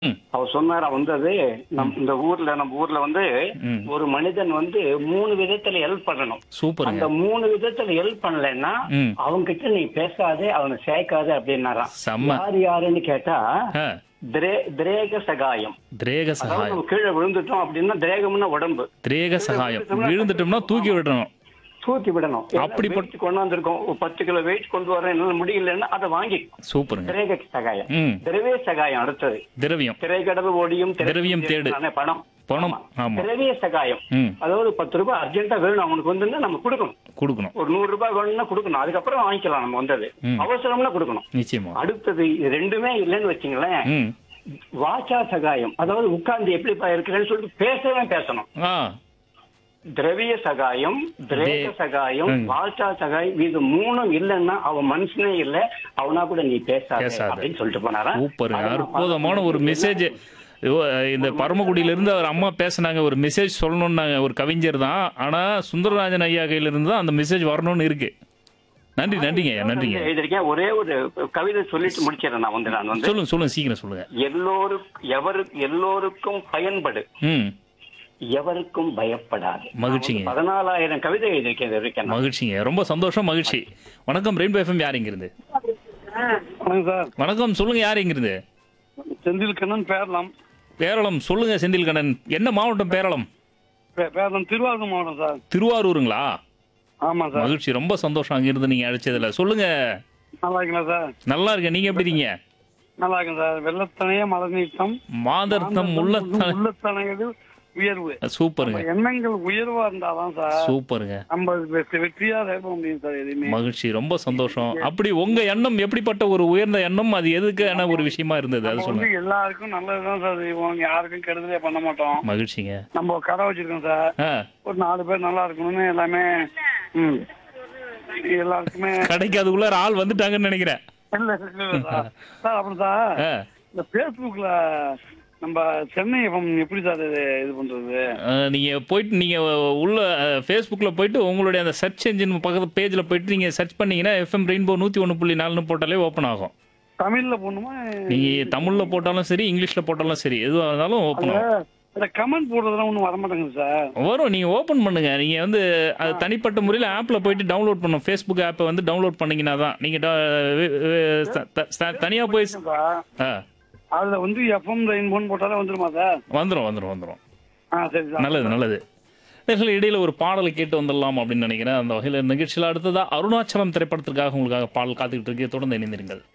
ம். அவர் சொன்னாரா வந்தது நம் இந்த ஊர்ல நம்ம ஊர்ல வந்து ம். ஒரு மனிதன் வந்து மூணு விதத்துல ஹெல்ப் பண்ணணும் சூப்பருங்க அந்த மூணு விதத்துல ஹெல்ப் பண்ணலைன்னா ம். அவங்க கிட்ட நீ பேசாதே அவனை சேர்க்காதே அப்படின்னாராம் செம்ம யார் யாருன்னு கேட்டா ஆ, திரே- திரேக சகாயம் திரேக அதாவது சகாயம் நம்ம கீழே விழுந்துட்டோம் அப்படின்னா திரேகம்னா உடம்பு திரேக சகாயம் விழுந்துட்டோம்னா தூக்கி விடணும் தூக்கி விடணும் அப்படிப்பட்ட- weight கொண்டாந்துருக்கோம் ஒரு பத்து கிலோ வெயிட் கொண்டு வரேன் என்னால முடியலன்னா அதை வாங்கி சூப்பருங்க திரேக சகாயம் ம் திரவே சகாயம் அடுத்தது திரவியம் திரைக்கடல் ஓடியும் திரவியம் தேடு. தேடுனானே பணம் பணம் ஆமா திரவிய சகாயம் ம் அதாவது பத்து ரூபாய் அர்ஜென்ட்டா வேணும் அவனுக்கு வந்து நம்ம கொடுக்கணும் கொடுக்கணும் ஒரு நூறு ரூபாய் வேணும்னா கொடுக்கணும் அதுக்கப்புறம் வாங்கிக்கலாம் நம்ம வந்தது ம். அவசரம்னா கொடுக்கணும் நிச்சயமா அடுத்தது இது ரெண்டுமே இல்லைன்னு வச்சுங்களேன் ம் வாச்சா சகாயம் அதாவது உட்கார்ந்து எப்படிப்பா இருக்கிறேன்னு சொல்லிட்டு பேசவே பேசணும் ஆ திரவிய சகாயம் திரேக தே- சகாயம் ம். வாச்சா சகாயம் இது மூணும் இல்லைன்னா அவன் மனுஷனே இல்ல அவனா கூட நீ பேசாத பேசாத. அப்படின்னு சொல்லிட்டு போனாரா சூப்பருங்க அதை நான் அற்புதமான ஒரு மெசேஜ் இந்த பரமக்குடியில இருந்து அவர் அம்மா பேசுனாங்க ஒரு மெசேஜ் சொல்லணும்னாங்க ஒரு கவிஞர் தான் ஆனா சுந்தரராஜன் ஐயா கையில இருந்து தான் அந்த மெசேஜ் வரணும்னு இருக்கு நன்றி நன்றிங்க ஐயா நன்றிங்க எழுதியிருக்கேன் ஒரே ஒரு கவிதை சொல்லிட்டு முடிச்சிடறேன் நான் வந்து நான் வந்து சொல்லுங்க சொல்லுங்க சீக்கிரம் சொல்லுங்க எல்லோருக்கும் எவரு எல்லோருக்கும் பயன்படு ம் எவருக்கும் பயப்படாது மகிழ்ச்சிங்க. பதினாலாயிரம் கவிதை எழுதியிருக்கேன் இது வரைக்கும் நான். மகிழ்ச்சிங்க ரொம்ப சந்தோஷம் மகிழ்ச்சி வணக்கம் ரெயின்போ எஃப்எம் யார் இங்கிருந்து வணக்கம் சார் வணக்கம் சொல்லுங்க யார் இங்கிருந்து செந்தில் கண்ணன் பேரலாம் பேரளம் சொல்லுங்க செந்தில் கண்ணன் என்ன மாவட்டம் பேரளம் பே- பேரலாம் திருவாரூர் மாவட்டம் சார் திருவாரூருங்களா ஆமா சார் மகிழ்ச்சி ரொம்ப சந்தோஷம் அங்கிருந்து நீங்க அழைச்சதுல சொல்லுங்க நல்லா இருக்கீங்களா சார் நல்லா இருக்கேன் நீங்க எப்படி இருக்கீங்க நல்லா இருக்கேன் சார் வெள்ளத்தனைய மத நீட்டம் மாதர்த்தம் உள்ள உள்ளத்தனையது உயர்வு சூப்பருங்க நம்ம எண்ணங்கள் உயர்வா இருந்தாதான் சார் சூப்பருங்க நம்ம வெ- வெற்றியா செயல்பட முடியும் சார் எதுவுமே மகிழ்ச்சி ரொம்ப சந்தோஷம் அப்படி உங்க எண்ணம் எப்படிப்பட்ட ஒரு உயர்ந்த எண்ணம் அது எதுக்கான ஒரு விஷயமா இருந்தது அது நம்ம சொல்லுங்க வந்து எல்லாருக்கும் நல்லதுதான் சார் செய்வோம் யாருக்கும் கெடுதலே பண்ண மாட்டோம் மகிழ்ச்சிங்க நம்ம ஒரு கடை வச்சிருக்கோம் சார் ஆ ஒரு நாலு பேர் நல்லா இருக்கணும்னு எல்லாமே ம் எல்லாருக்குமே கடைக்கு அதுக்குள்ள ஆள் வந்துட்டாங்கன்னு நினைக்கிறேன் இல்ல இல்ல, இல்ல சார் சார் அப்புறம் சார் ஆ, இந்த ஃபேஸ்புக்ல நம்ம சென்னை எஃப்எம் எப்படி சார் இது இது பண்றது ஆ, நீங்க போயிட்டு நீங்க உள்ள ஃபேஸ்புக்ல போயிட்டு உங்களுடைய அந்த சர்ச் என்ஜின் பக்கத்து பேஜ்ல போயிட்டு நீங்க சர்ச் பண்ணீங்கன்னா எஃப்எம் ரெயின்போ நூத்தி ஒன்று புள்ளி நாலுன்னு போட்டாலே ஓப்பன் ஆகும் தமிழ்ல போடணுமா நீங்க தமிழ்ல போட்டாலும் சரி இங்கிலீஷ்ல போட்டாலும் சரி எதுவாக இருந்தாலும் ஓப்பன் ஆகும் இந்த கமெண்ட் போடுறதுலாம் ஒன்றும் வர மாட்டேங்குது சார் வரும் நீங்க ஓபன் பண்ணுங்க நீங்க வந்து அது தனிப்பட்ட முறையில் ஆப்ல போயிட்டு டவுன்லோட் பண்ணும் ஃபேஸ்புக் ஆப்பை வந்து டவுன்லோட் பண்ணீங்கன்னா தான் நீங்க ட- வே- வே- த- த- த- தனியா போய் ஸ்- சார் ஆ, அதுல வந்து எஃப்எம் ரெயின்போன் போட்டாலே வந்துருமா சார் வந்துரும் வந்துரும் வந்துரும் ஆ சரி சார் நல்லது நல்லது நேயர்களே, இடையில ஒரு பாடலை கேட்டு வந்துடலாம் அப்படின்னு நினைக்கிறேன் அந்த வகையில் நிகழ்ச்சியில் அடுத்ததா அருணாச்சலம் திரைப்படத்திற்காக உங்களுக்காக பாடல் காத்துக்கிட்டு இருக்கு தொடர்ந்து இணைந்திருங்கள்